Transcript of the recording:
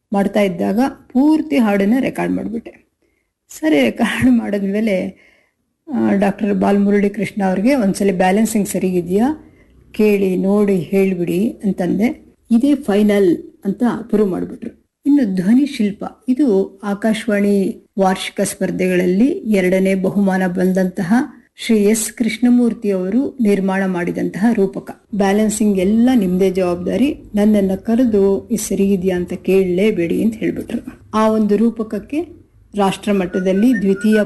ಮಾಡ್ತಾ ಇದ್ದಾಗ ಪೂರ್ತಿ ಹಾಡನ್ನು ರೆಕಾರ್ಡ್ ಮಾಡಿಬಿಟ್ಟೆ ಸರಿ ರೆಕಾರ್ಡ್ ಮಾಡಿದ್ಮೇಲೆ ಡಾಕ್ಟರ್ ಬಾಲಮುರಳಿ ಕೃಷ್ಣ ಅವ್ರಿಗೆ ಒಂದ್ಸಲಿ ಬ್ಯಾಲೆನ್ಸಿಂಗ್ ಸರಿಗಿದೆಯಾ ಕೇಳಿ ನೋಡಿ ಹೇಳಿಬಿಡಿ ಅಂತಂದೆ ಇದೇ ಫೈನಲ್ ಅಂತ ಪ್ರೂವ್ ಮಾಡಿಬಿಟ್ರು ಇನ್ನು ಧ್ವನಿ ಶಿಲ್ಪ ಇದು ಆಕಾಶವಾಣಿ ವಾರ್ಷಿಕ ಸ್ಪರ್ಧೆಗಳಲ್ಲಿ ಎರಡನೇ ಬಹುಮಾನ ಬಂದಂತಹ ಶ್ರೀ ಎಸ್ ಕೃಷ್ಣಮೂರ್ತಿ ಅವರು ನಿರ್ಮಾಣ ಮಾಡಿದಂತಹ ರೂಪಕ ಬ್ಯಾಲೆನ್ಸಿಂಗ್ ಎಲ್ಲ ನಿಮ್ದೇ ಜವಾಬ್ದಾರಿ ನನ್ನನ್ನ ಕರೆದು ಇದು ಸರಿಗಿದೆಯಾ ಅಂತ ಕೇಳಲೇಬೇಡಿ ಅಂತ ಹೇಳ್ಬಿಟ್ರು ಆ ಒಂದು ರೂಪಕಕ್ಕೆ ರಾಷ್ಟ್ರ ಮಟ್ಟದಲ್ಲಿ ದ್ವಿತೀಯ